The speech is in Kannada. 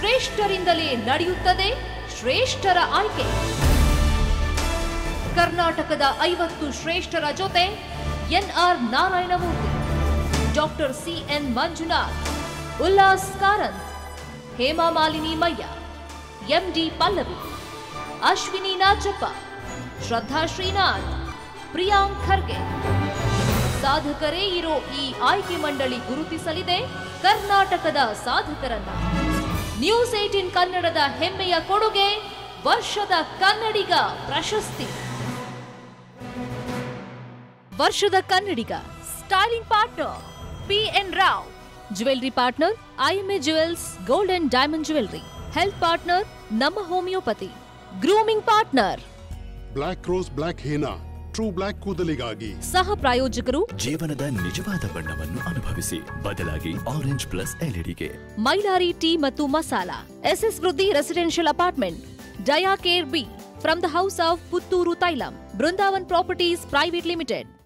ಶ್ರೇಷ್ಠರಿಂದಲೇ ನಡೆಯುತ್ತದೆ ಶ್ರೇಷ್ಠರ ಆಯ್ಕೆ ಕರ್ನಾಟಕದ ಐವತ್ತು ಶ್ರೇಷ್ಠರ ಜೊತೆ N R Narayana Murthy doctor C N Manjunath Ullas Karanth Hema Malini Mayya M D Pallavi Ashwini Nachappa Shraddha Srinath Priyank Kharge ಸಾಧಕರೇ ಇರೋ ಈ ಆಯ್ಕೆ ಮಂಡಳಿ ಗುರುತಿಸಲಿದೆ ಕರ್ನಾಟಕದ ಸಾಧಕರನ್ನ ನ್ಯೂಸ್ ಏಟಿನ್ ಕನ್ನಡದ ಹೆಮ್ಮೆಯ ಕೊಡುಗೆ ವರ್ಷದ ಕನ್ನಡಿಗ ಪ್ರಶಸ್ತಿ ವರ್ಷದ ಕನ್ನಡಿಗ styling partner P N Rao jewellery partner IMA jewels gold and diamond jewellery health partner ನಮ್ಮ homeopathy grooming partner black rose black henna true black ಕೂದಲಿಗಾಗಿ ಸಹ ಪ್ರಾಯೋಜಕರು ಜೀವನದ ನಿಜವಾದ ಬಣ್ಣವನ್ನು ಅನುಭವಿಸಿ ಬದಲಾಗಿ ಆರೆಂಜ್ ಪ್ಲಸ್ ಎಲ್ಇಡಿಗೆ ಮೈಲಾರಿ ಟೀ ಮತ್ತು masala S S Vriddhi residential apartment dia care be from the house of Puttur Thailam Brindavan properties private limited